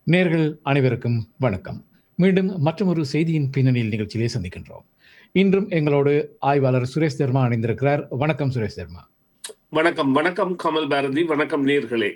நேர்கள் அனைவருக்கும் வணக்கம் மீண்டும் மற்றொரு செய்தியின் பின்னணியில் நிகழ்ச்சியிலே சந்திக்கின்றோம் இன்றும் எங்களோடு ஆய்வாளர் சுரேஷ் தர்மா இணைந்திருக்கிறார் வணக்கம் சுரேஷ் தர்மா வணக்கம் வணக்கம் கமல் பாரதி வணக்கம் நேர்களே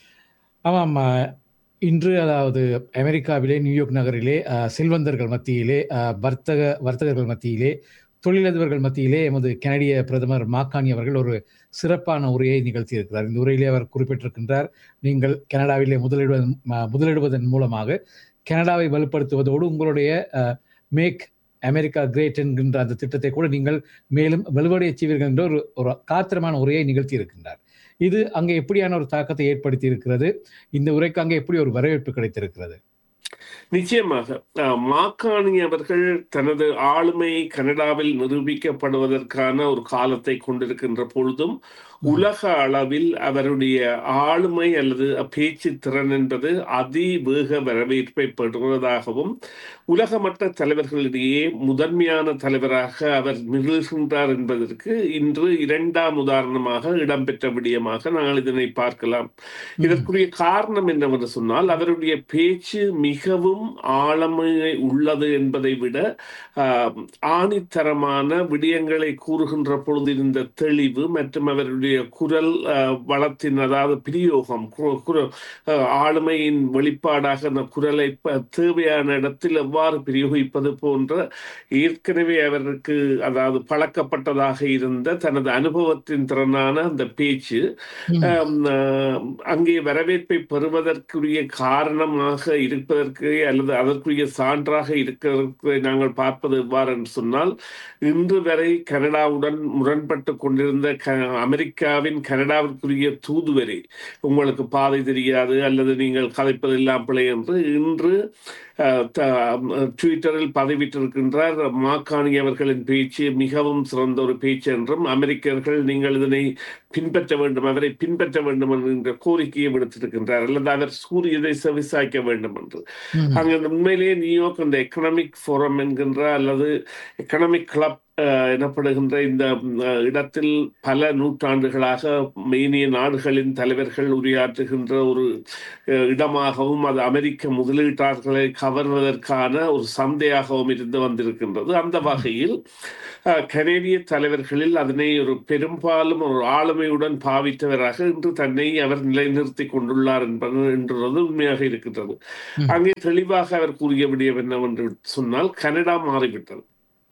ஆமாம் அஹ், இன்று அதாவது அமெரிக்காவிலே நியூயார்க் நகரிலே அஹ், செல்வந்தர்கள் மத்தியிலே அஹ், வர்த்தக வர்த்தகர்கள் மத்தியிலே தொழிலதிபர்கள் மத்தியிலே எமது கனடிய பிரதமர் மாக்கானி அவர்கள் ஒரு சிறப்பான உரையை நிகழ்த்தியிருக்கிறார் இந்த உரையிலே அவர் குறிப்பிட்டிருக்கின்றார் நீங்கள் கனடாவிலே முதலிடுவதன் ம- முதலிடுவதன் மூலமாக கனடாவை வலுப்படுத்துவதோடு உங்களுடைய மேக் அமெரிக்கா கிரேட் என்கின்ற அந்த திட்டத்தை கூட நீங்கள் மேலும் வலுவடைய செய்வீர்கள் என்ற ஒரு ஒரு காத்திரமான உரையை நிகழ்த்தி இருக்கின்றார் இது அங்கே எப்படியான ஒரு தாக்கத்தை ஏற்படுத்தி இருக்கிறது இந்த உரைக்கு அங்கே எப்படி ஒரு வரவேற்பு கிடைத்திருக்கிறது நிச்சயமாக அஹ், மாக்காணி அவர்கள் தனது ஆளுமை கனடாவில் நிரூபிக்கப்படுவதற்கான ஒரு காலத்தை கொண்டிருக்கின்ற பொழுதும் உலக அளவில் அவருடைய ஆளுமை அல்லது பேச்சு திறன் என்பது அதிவேக வரவேற்பை பெறுவதாகவும் உலகமட்ட தலைவர்களிடையே முதன்மையான தலைவராக அவர் நிகழ்கின்றார் என்பதற்கு இன்று இரண்டாம் உதாரணமாக இடம்பெற்ற விடயமாக நாங்கள் இதனை பார்க்கலாம் இதற்குரிய காரணம் என்னவென்று சொன்னால் அவருடைய பேச்சு மிகவும் ஆழமை உள்ளது என்பதை விட ஆஹ், ஆணித்தரமான விடயங்களை கூறுகின்ற பொழுது இருந்த தெளிவு மற்றும் அவருடைய குரல் ஆஹ், வளத்தின் அதாவது பிரயோகம் கு- குர- ஆஹ், ஆளுமையின் வெளிப்பாடாக அந்த குரலை ப- தேவையான இடத்தில் எவ்வாறு பிரயோகிப்பது போன்ற ஏற்கனவே அவருக்கு அதாவது பழக்கப்பட்டதாக இருந்த தனது அனுபவத்தின் திறனான அந்த பேச்சு ம். ஆம், ஆஹ், அங்கே வரவேற்பை பெறுவதற்குரிய காரணமாக இருப்பதற்கு அல்லது அதற்குரிய சான்றாக இருக்கிறதை நாங்கள் பார்ப்பது எவ்வாறு என்று சொன்னால் இன்று வரை கனடாவுடன் முரண்பட்டு கொண்டிருந்த க அமெரிக்காவின் கனடாவிற்குரிய தூதுவரை உங்களுக்கு பாதை தெரியாது அல்லது நீங்கள் கதைப்பதெல்லாம் பிழை என்று இன்று அஹ், த- ட்விட்டரில் பதிவிட்டிருக்கின்றார் மாக்காணி அவர்களின் பேச்சு மிகவும் சிறந்த ஒரு பேச்சு என்றும் அமெரிக்கர்கள் நீங்கள் இதனை பின்பற்ற வேண்டும் அவரை பின்பற்ற வேண்டும் என்கின்ற கோரிக்கையை விடுத்திருக்கின்றார் அல்லது அவர் சூரியதை செவிசாய்க்க வேண்டும் என்று ம். அங்க உண்மையிலேயே நியூயார்க் அந்த எக்கனாமிக் ஃபோரம் என்கின்ற அல்லது எக்கனாமிக் கிளப் எனப்படுகின்ற இந்த அஹ், இடத்தில் பல நூற்றாண்டுகளாக மேனிய நாடுகளின் தலைவர்கள் உரையாற்றுகின்ற ஒரு அஹ், இடமாகவும் அது அமெரிக்க முதலீட்டாளர்களை கவர்வதற்கான ஒரு சந்தையாகவும் இருந்து வந்திருக்கின்றது அந்த வகையில் அஹ், கனேடிய தலைவர்களில் அதனை ஒரு பெரும்பாலும் ஒரு ஆளுமையுடன் பாவித்தவராக இன்று தன்னை அவர் நிலைநிறுத்தி கொண்டுள்ளார் என்பது என்றது உண்மையாக இருக்கின்றது ம். அங்கே தெளிவாக அவர் கூறிய விடயம் என்னவென்று சொன்னால் கனடா மாறிவிட்டது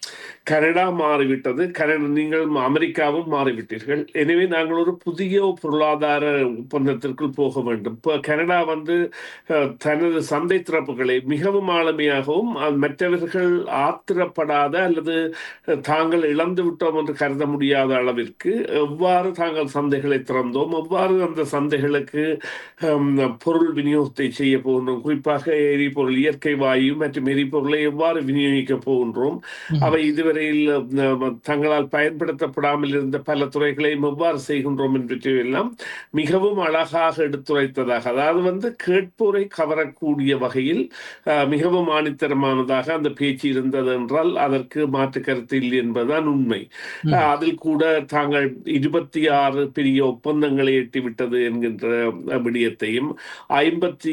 கனடா மாறிவிட்டது கனடா நீங்கள் அமெரிக்காவும் மாறிவிட்டீர்கள் எனவே நாங்கள் ஒரு புதிய பொருளாதார ஒப்பந்தத்திற்குள் போக வேண்டும் இப்போ கனடா வந்து அஹ், தனது சந்தை திறப்புகளை மிகவும் ஆளுமையாகவும் அஹ், மற்றவர்கள் ஆத்திரப்படாத அல்லது அஹ், தாங்கள் இழந்து விட்டோம் என்று கருத முடியாத அளவிற்கு எவ்வாறு தாங்கள் சந்தைகளை திறந்தோம் எவ்வாறு அந்த சந்தைகளுக்கு ஹம், பொருள் விநியோகத்தை செய்ய போகின்றோம் குறிப்பாக எரிபொருள் இயற்கை வாயு மற்றும் எரிபொருளை எவ்வாறு விநியோகிக்க போகின்றோம் ம். அவை இதுவரையில் அஹ், தங்களால் பயன்படுத்தப்படாமல் இருந்த பல துறைகளையும் எவ்வாறு செய்கின்றோம் என்பதையெல்லாம் மிகவும் அழகாக எடுத்துரைத்ததாக அதாவது வந்து கேட்போரை கவரக்கூடிய வகையில் அஹ், மிகவும் ஆணித்தரமானதாக அந்த பேச்சு இருந்தது என்றால் அதற்கு மாற்று கருத்து இல்லை என்பதுதான் உண்மை ம். அஹ், அதில் கூட தாங்கள் இருபத்தி ஆறு பெரிய ஒப்பந்தங்களை எட்டிவிட்டது என்கின்ற அஹ், விடயத்தையும் ஐம்பத்தி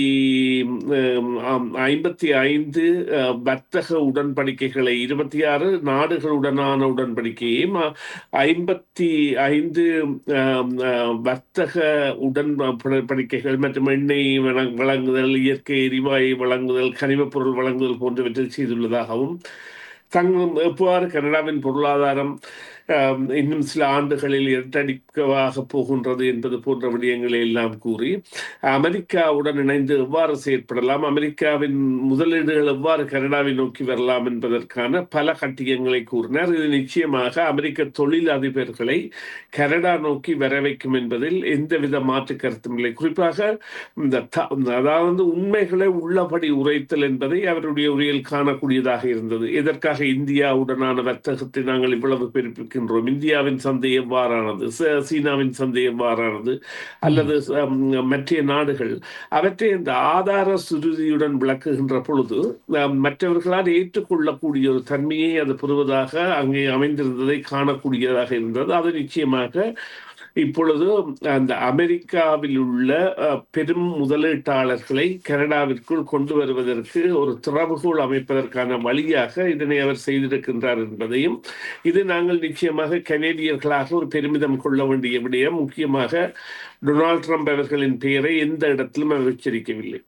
ஐம்பத்தி ஐந்து வர்த்தக உடன்படிக்கைகளை இருபத்தி ஆறு நாடுகளுடனான உடன்படிக்கையும் அஹ், ஐம்பத்தி ஐந்து அஹ், அஹ், வர்த்தக உடன்படிக்கைகள் மற்றும் எண்ணெய் வழங்- வழங்குதல் இயற்கை எரிவாயு வழங்குதல் கனிமப் பொருள் வழங்குதல் போன்றவற்றில் செய்துள்ளதாகவும் தங்கும் எவ்வாறு கனடாவின் பொருளாதாரம் ஆம், இன்னும் சில ஆண்டுகளில் இரட்டடிக்கவாக போகின்றது என்பது போன்ற விடயங்களை எல்லாம் கூறி அமெரிக்காவுடன் இணைந்து எவ்வாறு செயற்படலாம் அமெரிக்காவின் முதலீடுகள் எவ்வாறு கனடாவை நோக்கி வரலாம் என்பதற்கான பல கட்டியங்களை கூறினார் இது நிச்சயமாக அமெரிக்க தொழில் அதிபர்களை கனடா நோக்கி வர வைக்கும் என்பதில் எந்தவித மாற்று கருத்தும் இல்லை குறிப்பாக இந்த த- அதாவது உண்மைகளை உள்ளபடி உரைத்தல் என்பதை அவருடைய உரையில் காணக்கூடியதாக இருந்தது எதற்காக இந்தியாவுடனான வர்த்தகத்தை நாங்கள் இவ்வளவு பெருப்பிக்கின்றோம் இந்தியாவின் சந்தை எவ்வாறானது ச- சீனாவின் சந்தை எவ்வாறானது அல்லது ஹம், மற்ற நாடுகள் அவற்றை இந்த ஆதார சுருதியுடன் விளக்குகின்ற பொழுது ஹம், மற்றவர்களால் ஏற்றுக்கொள்ளக்கூடிய ஒரு தன்மையை அது பெறுவதாக அங்கே அமைந்திருந்ததை காணக்கூடியதாக இருந்தது அது நிச்சயமாக இப்பொழுது அந்த அமெரிக்காவில் உள்ள அஹ், பெரும் முதலீட்டாளர்களை கனடாவிற்குள் கொண்டு வருவதற்கு ஒரு திறவுகோல் அமைப்பதற்கான வழியாக இதனை அவர் செய்திருக்கின்றார் என்பதையும் இது நாங்கள் நிச்சயமாக கனேடியர்களாக ஒரு பெருமிதம் கொள்ள வேண்டிய விடயம் முக்கியமாக டொனால்ட் ட்ரம்ப் அவர்களின் பெயரை எந்த இடத்திலும் அவர் உச்சரிக்கவில்லை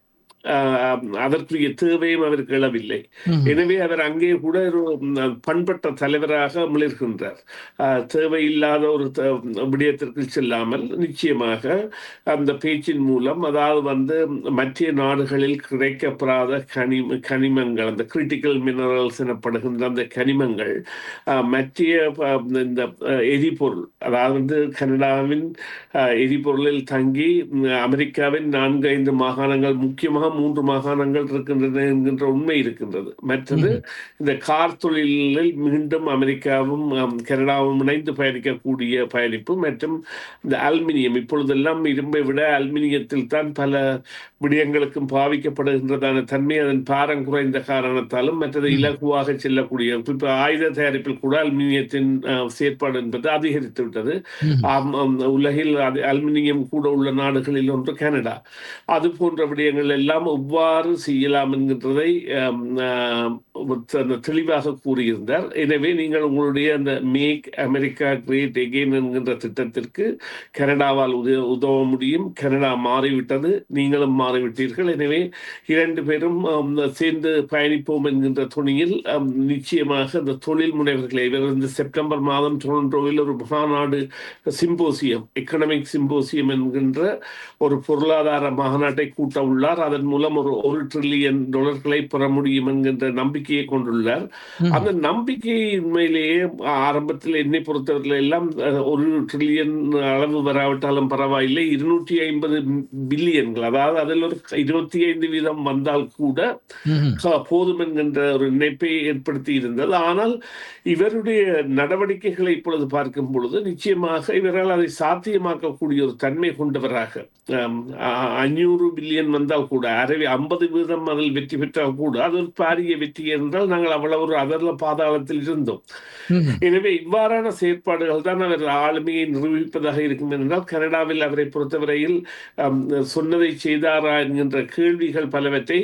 ஆஹ் அதற்குரிய தேவையும் அவருக்கு எழவில்லை ம்ஹும். எனவே அவர் அங்கே கூட ஒரு ம், பண்பட்ட தலைவராக மிளிர்கின்றார் ஆஹ் தேவையில்லாத ஒரு த- விடயத்திற்கு செல்லாமல் நிச்சயமாக அந்த பேச்சின் மூலம் அதாவது வந்து மற்ற நாடுகளில் கிடைக்கப்பெறாத கனிம கனிமங்கள் அந்த கிரிட்டிக்கல் மினரல்ஸ் எனப்படுகின்ற அந்த கனிமங்கள் ஆஹ் மற்ற ஆஹ், இந்த ஆஹ், எரிபொருள் அதாவது வந்து கனடாவின் ஆஹ், எரிபொருளில் தங்கி ம், அமெரிக்காவின் நான்கு ஐந்து மாகாணங்கள் முக்கியமாக மூன்று மாகாணங்கள் இருக்கின்றன என்கின்ற உண்மை இருக்கின்றது மற்றது ம்ஹும். இந்த கார் தொழிலில் மீண்டும் அமெரிக்காவும் ஆம், கனடாவும் இணைந்து பயணிக்கக்கூடிய பயணிப்பு மற்றும் இந்த அலுமினியம் இப்பொழுதெல்லாம் இரும்பை விட அலுமினியத்தில் தான் பல விடயங்களுக்கும் பாவிக்கப்படுகின்றதான தன்மை அதன் பாரம் குறைந்த காரணத்தாலும் மற்றது ம்ஹும். இலகுவாக செல்லக்கூடிய இப்போ ஆயுத தயாரிப்பில் கூட அலுமினியத்தின் அஹ், செயற்பாடு என்பது அதிகரித்து விட்டது ம்ஹும். ஆம், ஆம், உலகில் அது அலுமினியம் கூட உள்ள நாடுகளில் ஒன்று கனடா அது போன்ற விடயங்கள் எல்லாம் எவ்வாறு செய்யலாம் என்கின்றதை ஆம், ஆம், அந்த தெளிவாக கூறியிருந்தார் எனவே நீங்கள் உங்களுடைய அந்த மேக் அமெரிக்கா கிரேட் எகெயின் என்கின்ற திட்டத்திற்கு கனடாவால் உத உதவ முடியும் கனடா மாறிவிட்டது நீங்களும் மாறிவிட்டீர்கள் எனவே இரண்டு பேரும் ஆம், சேர்ந்து பயணிப்போம் என்கின்ற துணியில் ஆம், நிச்சயமாக இந்த தொழில் முனைவர்களை இவர் இந்த செப்டம்பர் மாதம் டொரண்டோவில் ஒரு மாநாடு சிம்போசியம் எக்கனாமிக் சிம்போசியம் என்கின்ற ஒரு பொருளாதார மாநாட்டை கூட்ட உள்ளார் அதன் மூலம் ஒரு ஒரு ட்ரில்லியன் டாலர்களை பெற முடியும் என்கின்ற நம்பிக்கையை கொண்டுள்ளார் ம்ஹும். அந்த நம்பிக்கை உண்மையிலேயே ஆரம்பத்தில் என்னை பொறுத்தவரையில் எல்லாம் அஹ், ஒரு ட்ரில்லியன் அளவு வராவிட்டாலும் பரவாயில்லை இருநூற்றி ஐம்பது பில்லியன்கள் அதாவது அதில் ஒரு இருபத்தி ஐந்து வீதம் வந்தால் கூட ம்ஹும். க- போதும் என்கின்ற ஒரு நினைப்பை ஏற்படுத்தி இருந்தது ஆனால் இவருடைய நடவடிக்கைகளை இப்பொழுது பார்க்கும் பொழுது நிச்சயமாக இவரால் அதை சாத்தியமாக்கக்கூடிய ஒரு தன்மை கொண்டவராக ஆம், அ- அஞ்சூறு பில்லியன் வந்தால் கூட அரை ஐம்பது வீதம் அதில் வெற்றி பெற்றால் கூட அது ஒரு பாரிய வெற்றி என்றால் நாங்கள் அவ்வளவு ஒரு அதர்ல பாதாளத்தில் இருந்தோம் ம்ஹும். எனவே இவ்வாறான செயற்பாடுகள் தான் அவர் ஆளுமையை நிரூபிப்பதாக இருக்கும் என்றால் கனடாவில் அவரை பொறுத்தவரையில் ஆம், சொன்னதை செய்தாரா என்கின்ற கேள்விகள் பலவற்றை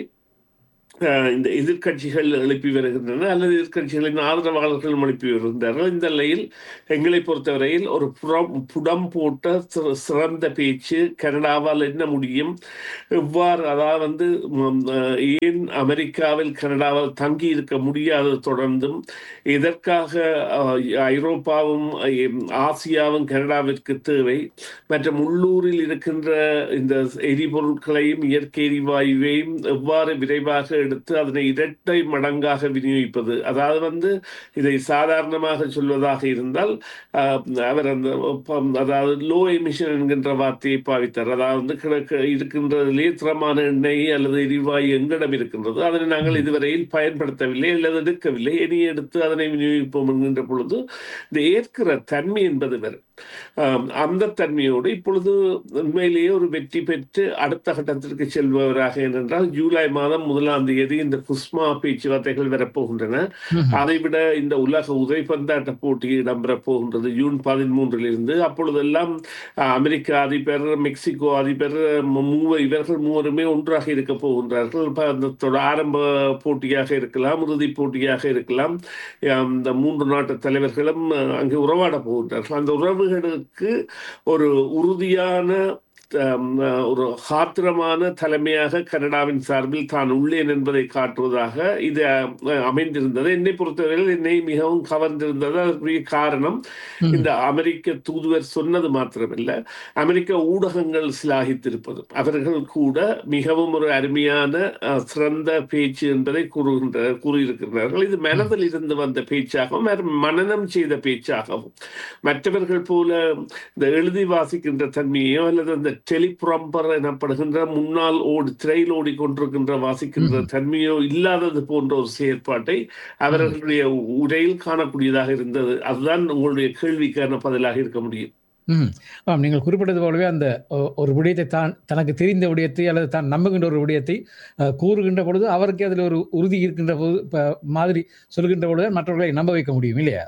அஹ், இந்த எதிர்க்கட்சிகள் எழுப்பி வருகின்றன அல்லது எதிர்க்கட்சிகளின் ஆதரவாளர்களும் எழுப்பி வருகின்றார்கள் இந்த நிலையில் எங்களை பொறுத்தவரையில் ஒரு புறம் புடம் போட்ட சிற- சிறந்த பேச்சு கனடாவால் என்ன முடியும் எவ்வாறு அதாவது வந்து ம், அஹ், ஏன் அமெரிக்காவில் கனடாவால் தங்கி இருக்க முடியாது தொடர்ந்தும் எதற்காக அஹ், ஐரோப்பாவும் அஹ், ஆசியாவும் கனடாவிற்கு தேவை மற்றும் உள்ளூரில் இருக்கின்ற இந்த எரிபொருட்களையும் இயற்கை எரிவாயுவையும் எவ்வாறு விரைவாக எடுத்து அதனை இரட்டை மடங்காக விநியோகிப்பது அதாவது வந்து இதை சாதாரணமாக சொல்வதாக இருந்தால் ஆஹ், அவர் அந்த ப- அதாவது லோ எமிஷன் என்கின்ற வார்த்தையை பாவித்தார் அதாவது வந்து கிடக்க இருக்கின்றதிலே திறமான எண்ணெய் அல்லது எரிவாயு எங்களிடம் இருக்கின்றது அதனை நாங்கள் இதுவரையில் பயன்படுத்தவில்லை அல்லது எடுக்கவில்லை இனி எடுத்து அதனை விநியோகிப்போம் என்கின்ற பொழுது இந்த ஏற்கிற தன்மை என்பது வேறு ஆம், அந்த தன்மையோடு இப்பொழுது உண்மையிலேயே ஒரு வெற்றி பெற்று அடுத்த கட்டத்திற்கு செல்பவராக ஏனென்றால் ஜூலை மாதம் முதலாம் தேதி இந்த குஸ்மா பேச்சுவார்த்தைகள் வரப்போகின்றன ம்ஹும். அதைவிட இந்த உலக உதைப்பந்தாட்ட போட்டி இடம்பெறப் போகின்றது ஜூன் பதிமூன்றிலிருந்து அப்பொழுதெல்லாம் அஹ், அமெரிக்க அதிபர் மெக்சிகோ அதிபர் ம- மூவர் இவர்கள் மூவருமே ஒன்றாக இருக்க போகின்றார்கள் இப்ப அந்த தொட- ஆரம்ப போட்டியாக இருக்கலாம் இறுதி போட்டியாக இருக்கலாம் அஹ், இந்த மூன்று நாட்டு தலைவர்களும் அஹ், அங்கே உறவாட போகின்றார்கள் அந்த உறவுகளுக்கு ஒரு உறுதியான ஆம், அஹ், ஒரு காத்திரமான தலைமையாக கனடாவின் சார்பில் தான் உள்ளேன் என்பதை காட்டுவதாக இது அஹ், அமைந்திருந்தது என்னை பொறுத்தவரையில் என்னை மிகவும் கவர்ந்திருந்தது அதற்குரிய காரணம் ம்ஹும். இந்த அமெரிக்க தூதுவர் சொன்னது மாத்திரமல்ல அமெரிக்க ஊடகங்கள் சிலாகித்திருப்பது அவர்கள் கூட மிகவும் ஒரு அருமையான அஹ், சிறந்த பேச்சு என்பதை கூறுகின்ற கூறியிருக்கிறார்கள் இது மனதில் இருந்து வந்த பேச்சாகவும் அவர் மனனம் செய்த பேச்சாகவும் மற்றவர்கள் போல இந்த எழுதி வாசிக்கின்ற தன்மையோ அல்லது அந்த டெலிப்ரம்பர் எனப்படுகின்ற முன்னால் ஓடி திரையில் ஓடிக்கொண்டிருக்கின்ற வாசிக்கின்ற ம்ஹும். தன்மையோ இல்லாதது போன்ற ஒரு செயற்பாட்டை அவர்களுடைய உரையில் காணக்கூடியதாக இருந்தது அதுதான் உங்களுடைய கேள்விக்கான பதிலாக இருக்க முடியும் ம்ஹும். ஆம் நீங்கள் குறிப்பிட்டது போலவே அந்த ஒ- ஒரு விடயத்தை தான் தனக்கு தெரிந்த விடயத்தை அல்லது தான் நம்புகின்ற ஒரு விடயத்தை அஹ், கூறுகின்ற பொழுது அவருக்கு அதில் ஒரு உறுதி இருக்கின்ற போது ப- மாதிரி சொல்கின்ற பொழுது மற்றவர்களை நம்ப வைக்க முடியும் இல்லையா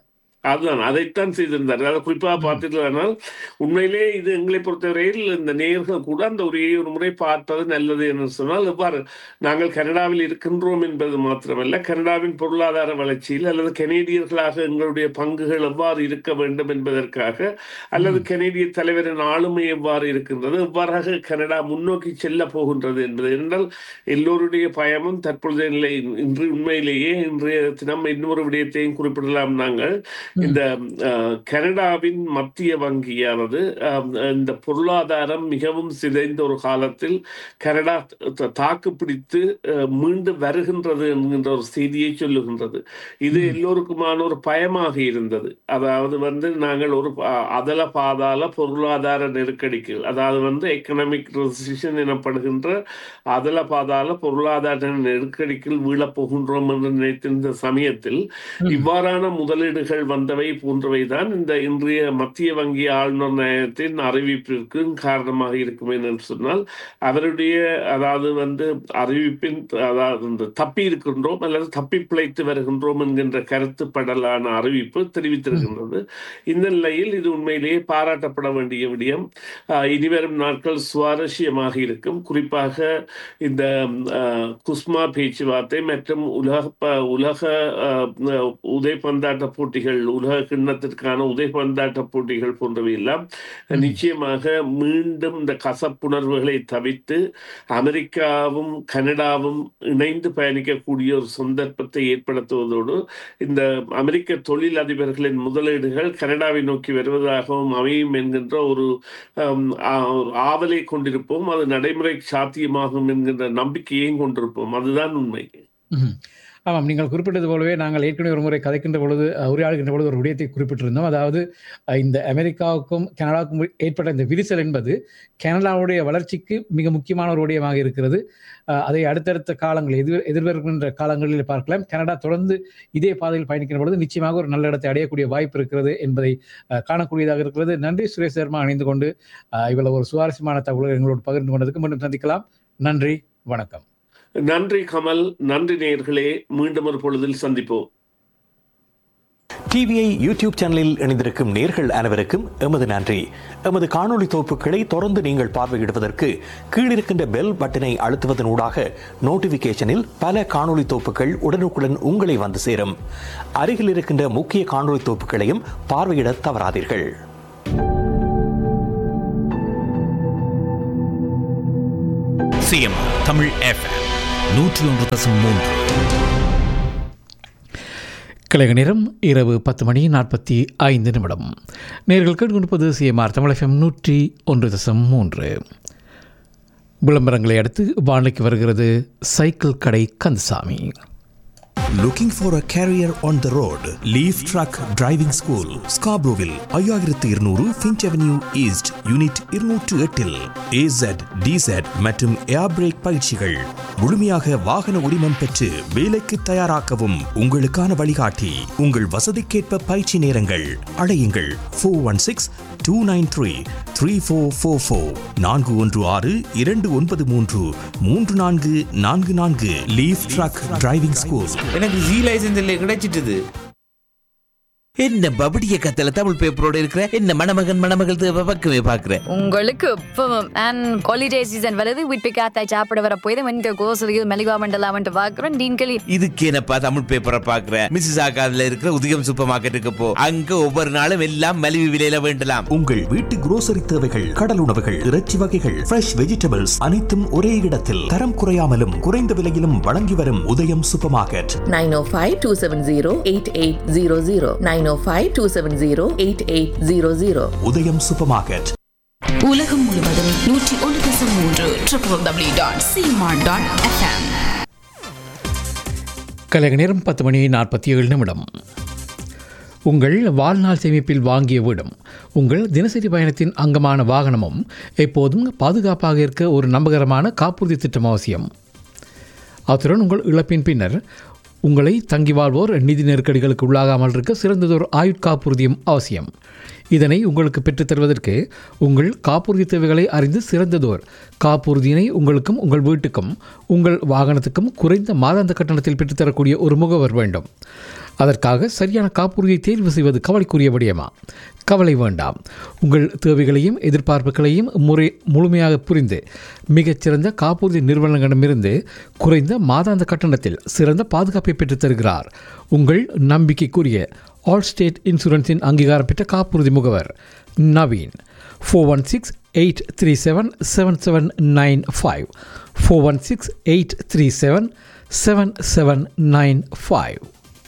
அதுதான் அதைத்தான் செய்திருந்தார் அதை குறிப்பாக பார்த்துட்டோம்னால் உண்மையிலே இது எங்களை பொறுத்தவரையில் இந்த நேர்கள் கூட அந்த ஒரே ஒரு முறை பார்ப்பது நல்லது என்று சொன்னால் எவ்வாறு நாங்கள் கனடாவில் இருக்கின்றோம் என்பது மாத்திரமல்ல கனடாவின் பொருளாதார வளர்ச்சியில் அல்லது கனேடியர்களாக எங்களுடைய பங்குகள் எவ்வாறு இருக்க வேண்டும் என்பதற்காக அல்லது கனேடிய தலைவரின் ஆளுமை எவ்வாறு இருக்கின்றது எவ்வாறாக கனடா முன்னோக்கி செல்ல போகின்றது என்பது என்றால் எல்லோருடைய பயமும் தற்பொழுதைய நிலை இன்று உண்மையிலேயே இன்றைய தினம் இன்னொரு விடயத்தையும் குறிப்பிடலாம் நாங்கள் இந்த அஹ், கனடாவின் மத்திய வங்கியானது அஹ், இந்த பொருளாதாரம் மிகவும் சிதைந்த ஒரு காலத்தில் கனடா த- தாக்கு பிடித்து அஹ், மீண்டு வருகின்றது என்கின்ற ஒரு செய்தியை சொல்லுகின்றது இது எல்லோருக்குமான ஒரு பயமாக இருந்தது அதாவது வந்து நாங்கள் ஒரு ப- அதல பாதாள பொருளாதார நெருக்கடிக்கு அதாவது வந்து எக்கனாமிக் ரெசிஷன் எனப்படுகின்ற அதல பாதாள பொருளாதார நெருக்கடிக்குள் வீழப் போகின்றோம் என்று நினைத்திருந்த சமயத்தில் இவ்வாறான முதலீடுகள் வந்தவை போன்றவை தான் இந்த இன்றைய மத்திய வங்கி ஆளுநர் நயத்தின் அறிவிப்பிற்கு காரணமாக இருக்கும் என்று சொன்னால் அவருடைய அதாவது வந்து அறிவிப்பின் அதாவது இந்த தப்பி இருக்கின்றோம் அல்லது தப்பி பிழைத்து வருகின்றோம் என்கின்ற கருத்துப்படலான அறிவிப்பு தெரிவித்திருக்கின்றது இந்த நிலையில் இது உண்மையிலேயே பாராட்டப்பட வேண்டிய விடயம் ஆஹ் இனிவரும் நாட்கள் சுவாரஸ்யமாக இருக்கும் குறிப்பாக இந்த ஆஹ், குஸ்மா பேச்சுவார்த்தை மற்றும் உலக ப- உலக ஆஹ், உதைப்பந்தாட்ட போட்டிகள் உலக கிண்ணத்திற்கான உதைப்பந்தாட்ட போட்டிகள் போன்றவை எல்லாம் நிச்சயமாக மீண்டும் இந்த கசப்புணர்வுகளை தவிர்த்து அமெரிக்காவும் கனடாவும் இணைந்து பயணிக்கக்கூடிய ஒரு சந்தர்ப்பத்தை ஏற்படுத்துவதோடு இந்த அமெரிக்க தொழில் அதிபர்களின் முதலீடுகள் கனடாவை நோக்கி வருவதாகவும் அமையும் என்கின்ற ஒரு ஆம், ஆ- ஒரு ஆவலை கொண்டிருப்போம் அது நடைமுறை சாத்தியமாகும் என்கின்ற நம்பிக்கையையும் கொண்டிருப்போம் அதுதான் உண்மை ம்ஹும். ஆமாம் நீங்கள் குறிப்பிட்டது போலவே நாங்கள் ஏற்கனவே ஒரு முறை கதைக்கின்ற பொழுது அஹ், உரையாடுகின்ற பொழுது ஒரு விடயத்தை குறிப்பிட்டிருந்தோம் அதாவது அஹ், இந்த அமெரிக்காவுக்கும் கனடாவுக்கும் ஏற்பட்ட இந்த விரிசல் என்பது கனடாவுடைய வளர்ச்சிக்கு மிக முக்கியமான ஒரு விடயமாக இருக்கிறது அஹ், அதை அடுத்தடுத்த காலங்கள் எதிர் எதிர்வருகின்ற காலங்களில் பார்க்கலாம் கனடா தொடர்ந்து இதே பாதையில் பயணிக்கின்ற பொழுது நிச்சயமாக ஒரு நல்ல இடத்தை அடையக்கூடிய வாய்ப்பு இருக்கிறது என்பதை அஹ், காணக்கூடியதாக இருக்கிறது நன்றி சுரேஷ் சர்மா இணைந்து கொண்டு அஹ், இவ்வளவு ஒரு சுவாரஸ்யமான தகவல்களை எங்களோடு பகிர்ந்து கொண்டதுக்கு மீண்டும் சந்திக்கலாம் நன்றி வணக்கம் நன்றி கமல் நன்றி நேயர்களே மீண்டும் ஒரு பொழுதில் சந்திப்போம் டிவிஐ யூடியூப் சேனலில் இணைந்திருக்கும் நேர்கள் அனைவருக்கும் எமது நன்றி எமது காணொளி தொகுப்புகளை தொடர்ந்து நீங்கள் பார்வையிடுவதற்கு கீழிருக்கின்ற பெல் பட்டனை அழுத்துவதன் ஊடாக நோட்டிபிகேஷனில் பல காணொளி தொகுப்புகள் உடனுக்குடன் உங்களை வந்து சேரும் அருகில் இருக்கின்ற முக்கிய காணொளி தொகுப்புகளையும் பார்வையிட தவறாதீர்கள் சிஎம் தமிழ் எஃப்எம் நூற்றி ஒன்று தசம் மூன்று கலைக நேரம் இரவு பத்து மணி நாற்பத்தி ஐந்து நிமிடம் நேர்கள் கேட்டுக்கொண்டிருப்பது சிஎம்ஆர் தமிழகம் நூற்றி ஒன்று தசம் மூன்று விளம்பரங்களை அடுத்து வானிலைக்கு வருகிறது சைக்கிள் கடை Kandasamy Looking for a career on the road? Leaf Truck Driving School, Scarboroughville, ஐயாயிரத்து இருநூறு ஃபின்ச் அவென்யூ ஈஸ்ட் யூனிட் இருநூற்று எட்டில் ஏசட் டிசட் மற்றும் ஏர் பிரேக் பயிற்சிகள் முழுமையாக வாகன உரிமம் பெற்று வேலைக்கு தயாராக்கவும் உங்களுக்கான வழிகாட்டி உங்கள் வசதிக்கேற்ப பயிற்சி நேரங்கள் அழையுங்கள் four one six two nine three three four four four நான்கு ஒன்று ஆறு இரண்டு ஒன்பது மூன்று மூன்று நான்கு நான்கு நான்கு லீஃப் ட்ரக் டிரைவிங் ஸ்கூல் எனக்கு ஜி லைசன்ஸ் இல்லை கிடைச்சிட்டுது என்ன பபடிய கத்தல தமிழ் பேப்பரோட இருக்கிற என்ன மணமகன் மணமகள் தேவை பக்கமே பாக்குறேன் உங்களுக்கு இப்பவும் அண்ட் ஹாலிடே சீசன் வருது வீட்டு காத்தாய் சாப்பிட வர போய் தான் இந்த கோசலியில் மெலிவா மண்டலாமன்ட்டு பார்க்குறோம் டீன்களி இதுக்கு என்னப்பா தமிழ் பேப்பரை பாக்குறேன் மிஸ்ஸஸ் ஆகாதுல இருக்கிற உதயம் சூப்பர் மார்க்கெட்டுக்கு போ அங்க ஒவ்வொரு நாளும் எல்லாம் மலிவு விலையில வேண்டலாம் உங்கள் வீட்டு grocery தேவைகள் கடல் உணவுகள் இறைச்சி வகைகள் ஃப்ரெஷ் வெஜிடபிள்ஸ் அனைத்தும் ஒரே இடத்தில் தரம் குறையாமலும் குறைந்த விலையிலும் வழங்கி வரும் உதயம் சூப்பர் மார்க்கெட் 905-270-8800 905-270-8800 உதயம் சூப்பர் மார்க்கெட் உலகம் முழுவதும் நூற்றி ஒன்று தசம் மூன்று triple W dot CMR dot FM கலைக நேரம் பத்து மணி நாற்பத்தி ஏழு நிமிடம் உங்கள் வாழ்நாள் சேமிப்பில் வாங்கிய வீடும் உங்கள் தினசரி பயணத்தின் அங்கமான வாகனமும் எப்போதும் பாதுகாப்பாக இருக்க ஒரு நம்பகரமான காப்புறுதி திட்டம் அவசியம் அத்துடன் உங்கள் இழப்பின் பின்னர் உங்களை தங்கி வாழ்வோர் நிதி நெருக்கடிகளுக்கு உள்ளாகாமல் இருக்க சிறந்ததொரு ஆயுட்காப்புறுதியும் அவசியம் இதனை உங்களுக்கு பெற்றுத் தருவதற்கு உங்கள் காப்புறுதி தேவைகளை அறிந்து சிறந்ததோர் காப்புறுதியினை உங்களுக்கும் உங்கள் வீட்டுக்கும் உங்கள் வாகனத்துக்கும் குறைந்த மாதாந்த கட்டணத்தில் பெற்றுத்தரக்கூடிய ஒரு முகவர் வேண்டும் அதற்காக சரியான காப்புறுதியை தேர்வு செய்வது கவலைக்குரிய விடயமா கவலை வேண்டாம் உங்கள் தேவைகளையும் எதிர்பார்ப்புகளையும் முறை முழுமையாக புரிந்து மிகச்சிறந்த காப்புறுதி நிறுவனங்களிடமிருந்து குறைந்த மாதாந்த கட்டணத்தில் சிறந்த பாதுகாப்பை பெற்றுத் தருகிறார் உங்கள் நம்பிக்கைக்குரிய ஆல் ஸ்டேட் இன்சூரன்ஸின் அங்கீகாரம் பெற்ற காப்புறுதி முகவர் Naveen four one six eight three seven seven seven nine five four one six eight three seven seven seven nine five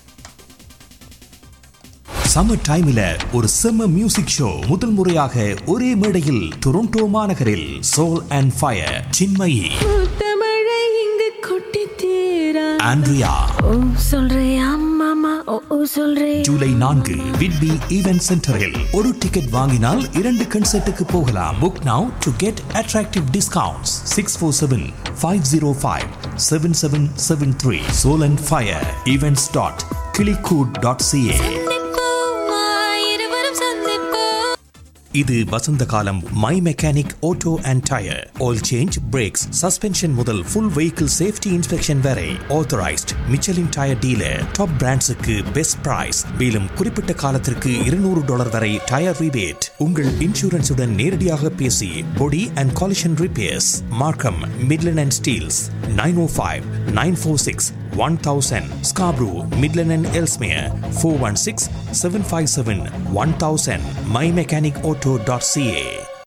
summer டைம்ல ஒரு செம்ம மியூசிக் ஷோ முதல் முறையாக ஒரே மேடையில் டொரண்டோ மாநகரில் சோல் அண்ட் ஃபயர் சின்மயி தமிழை இங்கு கொட்டி தீரா ஆண்ட்ரியா ஓ சொல்றியா மாமா ஓ ஓ சொல்றே ஜூலை நான்கு விட்பி ஈவென்ட் சென்டரில் ஒரு டிக்கெட் வாங்கினால் இரண்டு கன்சர்ட்டுக்கு போகலாம் book now to get attractive discounts six four seven five zero five seven seven seven three soul and fire events dot Kilikood dot CA இருவரும் சந்திப்போம் இது வசந்த காலம் my mechanic auto and tyre oil change brakes suspension முதல் full vehicle safety inspection வரை authorised Michelin tyre dealer top பிராண்ட்ஸுக்கு best price மேலும் குறிப்பிட்ட காலத்திற்கு இருநூறு டாலர் வரை டயர் ரிபேட் உங்கள் இன்சூரன்ஸுடன் நேரடியாக பேசி body and collision repairs Markham Midland and Steeles nine O five nine four six one thousand Scarborough Midland and Ellesmere four one six seven five seven one thousand my mechanic auto dot CA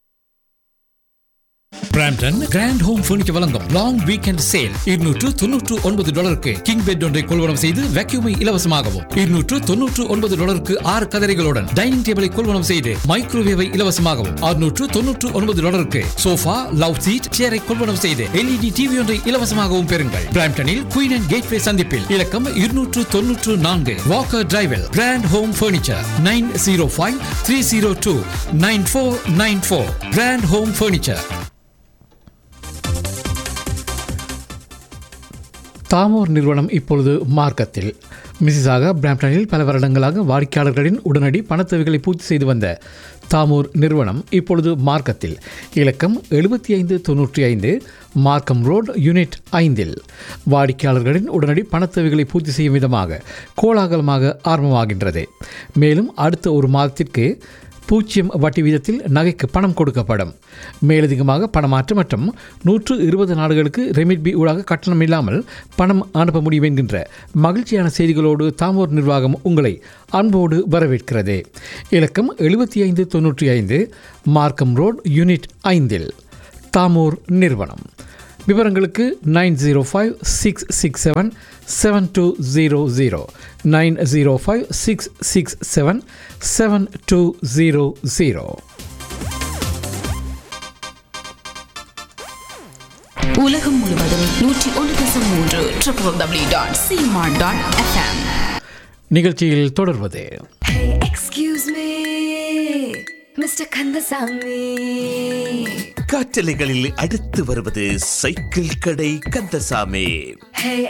Brampton Grand Home Furniture வழங்கும் long weekend sale இருநூற்று தொன்னூற்று ஒன்பது டாலருக்கு king bed ஒன்றை கொள்வனம் செய்து வேக்யூமை இலவசமாகவும் இருநூற்று தொன்னூற்று ஒன்பது டாலருக்கு ஆறு கதரைகளுடன் டைனிங் டேபிளை கொள்வனம் செய்து மைக்ரோவேவை இலவசமாகவும் அறுநூற்று தொன்னூற்று ஒன்பது டாலருக்கு சோஃபா லவ் சீட் சேரை கொள்வனம் செய்து எல்இடி டிவி ஒன்றை இலவசமாகவும் பெறுங்கள் பிராம்டனில் குயின் அண்ட் கேட்வே சந்திப்பில் இலக்கம் இருநூற்று தொன்னூற்று நான்கு வாக்கர் டிரைவில் Grand Home Furniture nine zero five three zero two nine four nine four Grand Home Furniture Thamor நிறுவனம் இப்பொழுது மார்க்கத்தில் மிசிசாக பிராம்டனில் பல வருடங்களாக வாடிக்கையாளர்களின் உடனடி பணத்தேவைகளை பூர்த்தி செய்து வந்த தாமோர் நிறுவனம் இப்பொழுது மார்க்கத்தில் இலக்கம் எழுபத்தி ஐந்து தொன்னூற்றி ஐந்து மார்க்கம் ரோட் யூனிட் ஐந்தில் வாடிக்கையாளர்களின் உடனடி பணத்தேவைகளை பூர்த்தி செய்யும் விதமாக கோலாகலமாக ஆரம்பமாகின்றது மேலும் அடுத்த ஒரு மாதத்திற்கு பூஜ்ஜியம் வட்டி வீதத்தில் நகைக்கு பணம் கொடுக்கப்படும் மேலதிகமாக பணமாற்று மற்றும் நூற்று இருபது நாடுகளுக்கு ரெமிட்பி ஊடாக கட்டணம் இல்லாமல் பணம் அனுப்ப முடியும் என்கின்ற மகிழ்ச்சியான செய்திகளோடு தாமோர் நிர்வாகம் உங்களை அன்போடு வரவேற்கிறது இலக்கம் எழுபத்தி ஐந்து தொன்னூற்றி ஐந்து மார்க்கம் ரோட் யூனிட் ஐந்தில் தாமோர் நிறுவனம் விவரங்களுக்கு nine zero five six six seven seven two zero zero nine zero five six six seven seven two zero zero உலகம் முழுவதும் நூற்றி ஒன்று தசம் மூன்று triple W dot CMR dot FM நிகழ்ச்சியில் தொடர்வது Hey, excuse me, Mr. Kandasamy. காற்றலைகளில் அடுத்து வருவது சைக்கிள் கடை கந்தசாமி Hey,